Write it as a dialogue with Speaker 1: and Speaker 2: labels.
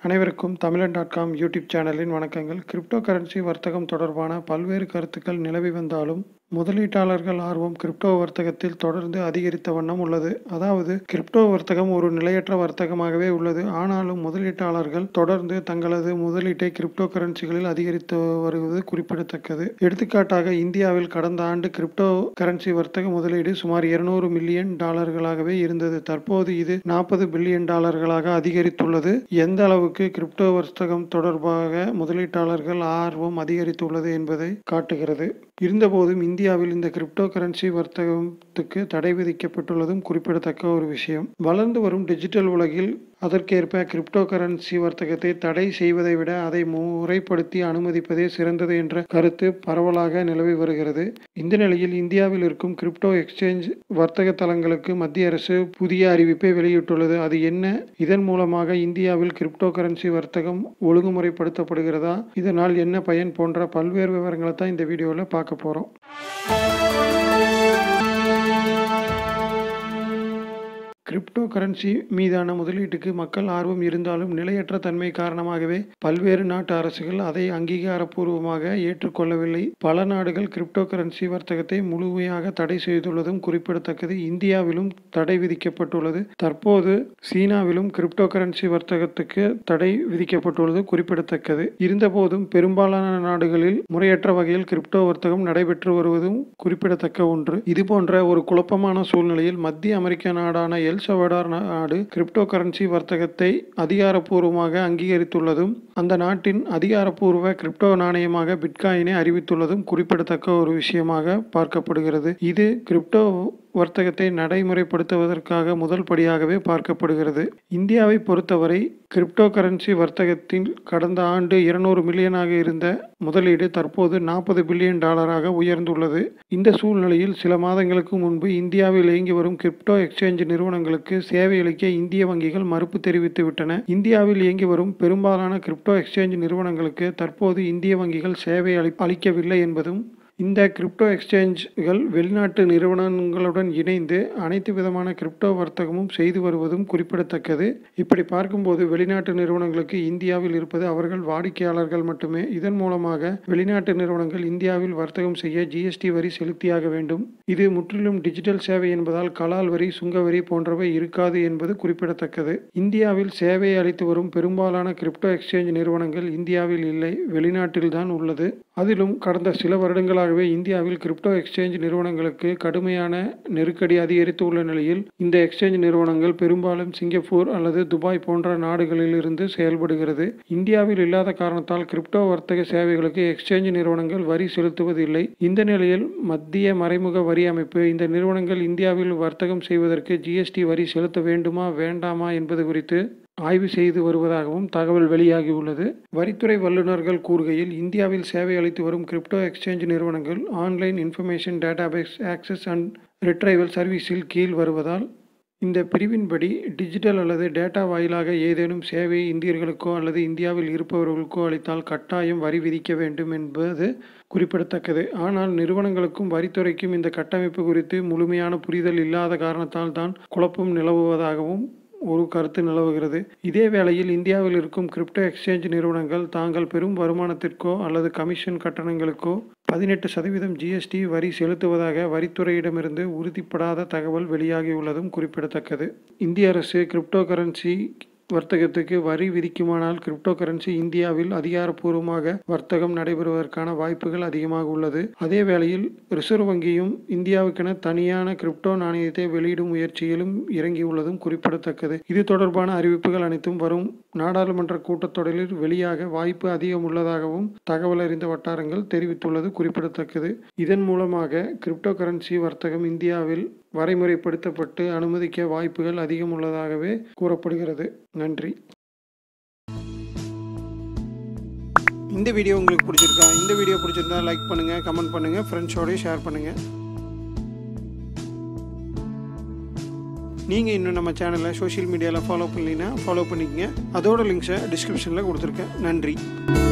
Speaker 1: அனைவருக்கும் தமிழன் dot com YouTube சேனலின் வணக்கங்கள் கிரிப்டோ கரன்சி வர்த்தகம் தொடர்பான பல்வேறு கருத்துக்கள் நிலவி வந்தாலும் முதலீட்டாளர்கள் ஆர்வம் கிரிப்டோ வர்த்தகத்தில் தொடர்ந்து அதிகரித்த வண்ணம் உள்ளது அதாவது கிரிப்டோ வர்த்தகம் ஒரு நிலையற்ற வர்த்தகமாகவே உள்ளது ஆனாலும் முதலீட்டாளர்கள் தொடர்ந்து தங்களது முதலீட்டை கிரிப்டோ கரன்சிகளில் அதிகரித்து வருவது குறிப்பிடத்தக்கது எடுத்துக்காட்டாக இந்தியாவில் கடந்த ஆண்டு கிரிப்டோ கரன்சி வர்த்தக முதலீடு சுமார் இருநூறு மில்லியன் டாலர்களாகவே இருந்தது தற்போது இது நாற்பது பில்லியன் டாலர்களாக அதிகரித்துள்ளது எந்த அளவுக்கு கிரிப்டோ வர்த்தகம் தொடர்பாக முதலீட்டாளர்கள் ஆர்வம் அதிகரித்துள்ளது என்பதை காட்டுகிறது இருந்தபோதும் இந்தியாவில் இந்த கிரிப்டோ கரன்சி வர்த்தகத்துக்கு தடை விதிக்கப்பட்டுள்ளதும் குறிப்பிடத்தக்க ஒரு விஷயம் வளர்ந்து வரும் டிஜிட்டல் உலகில் அதற்கேற்ப கிரிப்டோ கரன்சி வர்த்தகத்தை தடை செய்வதை விட அதை முறைப்படுத்தி அனுமதிப்பதே சிறந்தது என்ற கருத்து பரவலாக நிலவி வருகிறது இந்த நிலையில் இந்தியாவில் இருக்கும் கிரிப்டோ எக்ஸ்சேஞ்ச் வர்த்தக தளங்களுக்கு மத்திய அரசு புதிய அறிவிப்பை வெளியிட்டுள்ளது அது என்ன இதன் மூலமாக இந்தியாவில் கிரிப்டோ கரன்சி வர்த்தகம் ஒழுங்குமுறைப்படுத்தப்படுகிறதா இதனால் என்ன பயன் போன்ற பல்வேறு விவரங்களை தான் இந்த வீடியோவில் பார்க்க போகிறோம் கிரிப்டோ கரன்சி மீதான முதலீட்டுக்கு மக்கள் ஆர்வம் இருந்தாலும் நிலையற்ற தன்மை காரணமாகவே பல்வேறு நாட்டு அரசுகள் அதை அங்கீகாரப்பூர்வமாக ஏற்றுக்கொள்ளவில்லை பல நாடுகள் கிரிப்டோ கரன்சி வர்த்தகத்தை முழுமையாக தடை செய்துள்ளதும் குறிப்பிடத்தக்கது இந்தியாவிலும் தடை விதிக்கப்பட்டுள்ளது தற்போது சீனாவிலும் கிரிப்டோ கரன்சி வர்த்தகத்துக்கு தடை விதிக்கப்பட்டுள்ளது குறிப்பிடத்தக்கது இருந்தபோதும் பெரும்பாலான நாடுகளில் முறையற்ற வகையில் கிரிப்டோ வர்த்தகம் நடைபெற்று வருவதும் குறிப்பிடத்தக்க ஒன்று இதுபோன்ற ஒரு குழப்பமான சூழ்நிலையில் மத்திய அமெரிக்க நாடான எல் சல்வடார் நாடு கிரிப்டோ கரன்சி வர்த்தகத்தை அதிகாரப்பூர்வமாக அங்கீகரித்துள்ளதும் அந்த நாட்டின் அதிகாரப்பூர்வ கிரிப்டோ நாணயமாக பிட்காயினை அறிவித்துள்ளதும் குறிப்பிடத்தக்க ஒரு விஷயமாக பார்க்கப்படுகிறது இது கிரிப்டோ வர்த்தகத்தை நடைமுறைப்படுத்துவதற்காக முதல் படியாகவே பார்க்கப்படுகிறது இந்தியாவை பொறுத்தவரை கிரிப்டோ கரன்சி வர்த்தகத்தில் கடந்த ஆண்டு இருநூறு மில்லியனாக இருந்த முதலீடு தற்போது நாற்பது பில்லியன் டாலராக உயர்ந்துள்ளது இந்த சூழ்நிலையில் சில மாதங்களுக்கு முன்பு இந்தியாவில் இயங்கி வரும் கிரிப்டோ எக்ஸ்சேஞ்ச் நிறுவனங்களுக்கு சேவை அளிக்க இந்திய வங்கிகள் மறுப்பு தெரிவித்துவிட்டன இந்தியாவில் இயங்கி வரும் பெரும்பாலான கிரிப்டோ எக்ஸ்சேஞ்ச் நிறுவனங்களுக்கு தற்போது இந்திய வங்கிகள் சேவை அளி அளிக்கவில்லை என்பதும் இந்த கிரிப்டோ எக்ஸ்சேஞ்சுகள் வெளிநாட்டு நிறுவனங்களுடன் இணைந்து அனைத்து விதமான கிரிப்டோ வர்த்தகமும் செய்து வருவதும் குறிப்பிடத்தக்கது இப்படி பார்க்கும்போது வெளிநாட்டு நிறுவனங்களுக்கு இந்தியாவில் இருப்பது அவர்கள் வாடிக்கையாளர்கள் மட்டுமே இதன் மூலமாக வெளிநாட்டு நிறுவனங்கள் இந்தியாவில் வர்த்தகம் செய்ய ஜிஎஸ்டி வரி செலுத்தியாக வேண்டும் இது முற்றிலும் டிஜிட்டல் சேவை என்பதால் கலால் வரி சுங்க வரி போன்றவை இருக்காது என்பது குறிப்பிடத்தக்கது இந்தியாவில் சேவை அளித்து வரும் பெரும்பாலான கிரிப்டோ எக்ஸ்சேஞ்ச் நிறுவனங்கள் இந்தியாவில் இல்லை வெளிநாட்டில்தான் உள்ளது அதிலும் கடந்த சில வருடங்களாகவே இந்தியாவில் கிரிப்டோ எக்ஸ்சேஞ்ச் நிறுவனங்களுக்கு கடுமையான நெருக்கடி அதிகரித்து உள்ள நிலையில் இந்த எக்ஸ்சேஞ்ச் நிறுவனங்கள் பெரும்பாலும் சிங்கப்பூர் அல்லது துபாய் போன்ற நாடுகளில் இருந்து செயல்படுகிறது இந்தியாவில் இல்லாத காரணத்தால் கிரிப்டோ வர்த்தக சேவைகளுக்கு எக்ஸ்சேஞ்ச் நிறுவனங்கள் வரி செலுத்துவதில்லை இந்த நிலையில் மத்திய மறைமுக வரி அமைப்பு இந்த நிறுவனங்கள் இந்தியாவில் வர்த்தகம் செய்வதற்கு ஜிஎஸ்டி வரி செலுத்த வேண்டுமா வேண்டாமா என்பது குறித்து ஆய்வு செய்து வருவதாகவும் தகவல் வெளியாகியுள்ளது வரித்துறை வல்லுநர்கள் கூறுகையில் இந்தியாவில் சேவை அளித்து வரும் கிரிப்டோ எக்ஸ்சேஞ்ச் நிறுவனங்கள் online information database access and retrieval சர்வீஸில் கீழ் வருவதால் இந்த பிரிவின்படி டிஜிட்டல் அல்லது டேட்டா வாயிலாக ஏதேனும் சேவை இந்தியர்களுக்கோ அல்லது இந்தியாவில் இருப்பவர்களுக்கோ அளித்தால் கட்டாயம் வரி விதிக்க வேண்டும் என்பது குறிப்பிடத்தக்கது ஆனால் நிறுவனங்களுக்கும் வரித்துறைக்கும் இந்த கட்டமைப்பு குறித்து முழுமையான புரிதல் இல்லாத காரணத்தால் தான் குழப்பம் நிலவுவதாகவும் ஒரு கருத்து நிலவுகிறது இதே வேளையில் இந்தியாவில் இருக்கும் கிரிப்டோ எக்ஸ்சேஞ்ச் நிறுவனங்கள் தாங்கள் பெரும் வருமானத்திற்கோ அல்லது கமிஷன் கட்டணங்களுக்கோ பதினெட்டு சதவீதம் ஜிஎஸ்டி வரி செலுத்துவதாக வரித்துறையிடமிருந்து உறுதிப்படாத தகவல் வெளியாகியுள்ளதும் குறிப்பிடத்தக்கது இந்திய அரசு கிரிப்டோ கரன்சி வர்த்தகத்துக்கு வரி விதிக்குமானால் கிரிப்டோ கரன்சி இந்தியாவில் அதிகாரப்பூர்வமாக வர்த்தகம் நடைபெறுவதற்கான வாய்ப்புகள் அதிகமாக உள்ளது அதே வேளையில் ரிசர்வ் வங்கியும் இந்தியாவுக்கென தனியான கிரிப்டோ நாணயத்தை வெளியிடும் முயற்சியிலும் இறங்கியுள்ளதும் குறிப்பிடத்தக்கது இது தொடர்பான அறிவிப்புகள் அனைத்தும் வரும் நாடாளுமன்ற கூட்டத்தொடரில் வெளியாக வாய்ப்பு அதிகம் உள்ளதாகவும் தகவல் அறிந்த வட்டாரங்கள் தெரிவித்துள்ளது குறிப்பிடத்தக்கது இதன் மூலமாக கிரிப்டோ கரன்சி வர்த்தகம் இந்தியாவில் வரைமுறைப்படுத்தப்பட்டு அனுமதிக்க வாய்ப்புகள் அதிகம் உள்ளதாகவே கூறப்படுகிறது நன்றி இந்த வீடியோ உங்களுக்கு பிடிச்சிருக்கா இந்த வீடியோ பிடிச்சிருந்தா லைக் பண்ணுங்கள் கமெண்ட் பண்ணுங்கள் ஃப்ரெண்ட்ஸோடய ஷேர் பண்ணுங்கள் நீங்கள் இன்னும் நம்ம சேனலை சோஷியல் மீடியாவில் ஃபாலோ பண்ணலைன்னா ஃபாலோ பண்ணிக்கங்க அதோட லிங்க்ஸை டிஸ்கிரிப்ஷனில் கொடுத்துருக்கேன் நன்றி